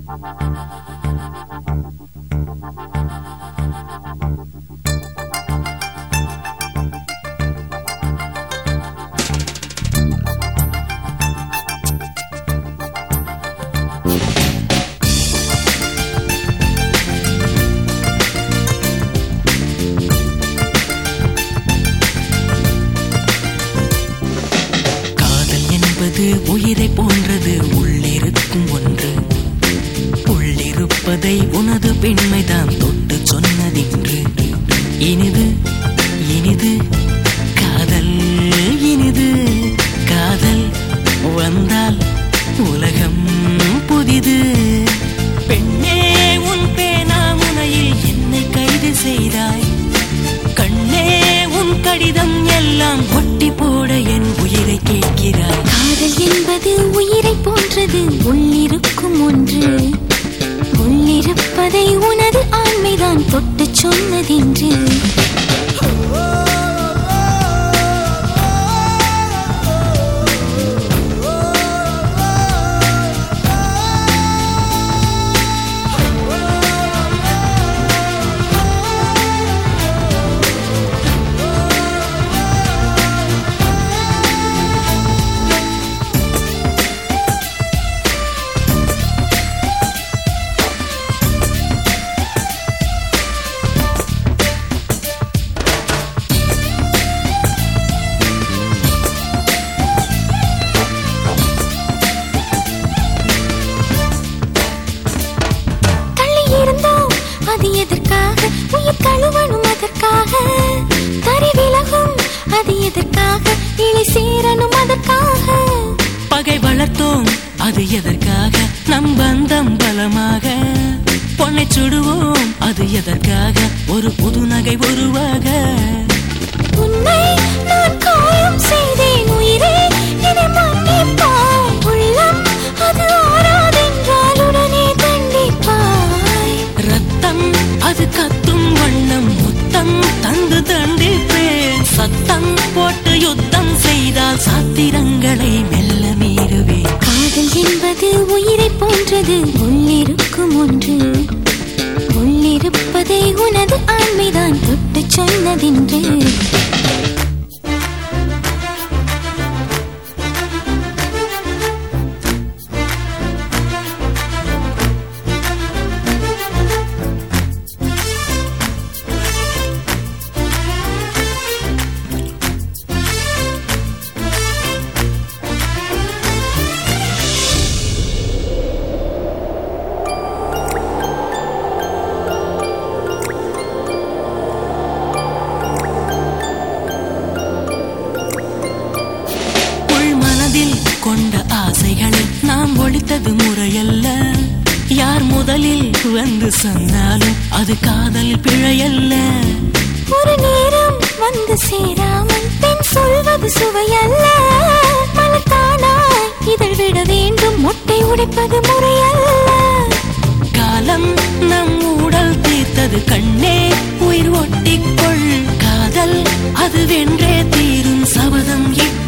காதல் என்பது உயிரை போன்றது உள்ளிருக்கும் ஒன்று உள்ளிருப்பதை உனது பெண்மைதான் தொட்டு சொன்னதின்று இனிது இனிது காதல் இனிது காதல் வந்தால் உலகம் புதிது பெண்ணே உன் பேனா முனையில் என்னை கைது செய்தாய் கண்ணே உன் கடிதம் எல்லாம் ஒட்டி போட என் உயிரை கேட்கிறாய் காதல் என்பது உயிரை போன்றது உள்ளிருக்கும் ஒன்று உள்ளிருப்பதை உனது ஆண்மைதான் தொட்டு சொன்னதென்று தள்ளி இருந்தோம் அது எதற்காக உயிர் கழுவணும் அதற்காக கறி விலகும் அது எதற்காக இலை சேரணும் அதற்காக பகை வளர்த்தோம் அது எதற்காக நம் பந்தம் பலமாக பொன்னை சுடுவோம் அது எதற்காக ஒரு புது நகை உருவாக உன்னை நான் காயம் செய்தேன் உயிரே என்னை மன்னிப்பாய் உள்ளம் அது ஆறாதென்றால் உடனே தண்டிப்பாய் ரத்தம் அது கத்தும் வண்ணம் முத்தம் தந்து தண்டிப்பேன் சத்தம் போட்டு யுத்தம் செய்தால் சாத்திரங்களை மெல்ல மீறுவேன் காதல் என்பது உயிரை போன்றது உள்ளிருக்கும் ஒன்று உள்ளிருப்பதை உனது ஆண்மைதான் தொட்டு சொன்னதென்று உள் மனதில் கொண்ட ஆசைகளை நாம் ஒழித்தது முறையல்ல யார் முதலில் வந்து சொன்னாலும் அது காதல் பிழையல்ல ஒரு நேரம் வந்து சேராமல் பெண் சொல்வது சுவையல்ல மலத்தானாய் இதழ் விட வேண்டும் முட்டை உடைப்பது முறையல்ல காலம் நம் உடல் தீர்த்தது கண்ணே உயிர் ஒட்டிக்கொள் காதல் அது வென்றே தீரும் சபதம் இட்டு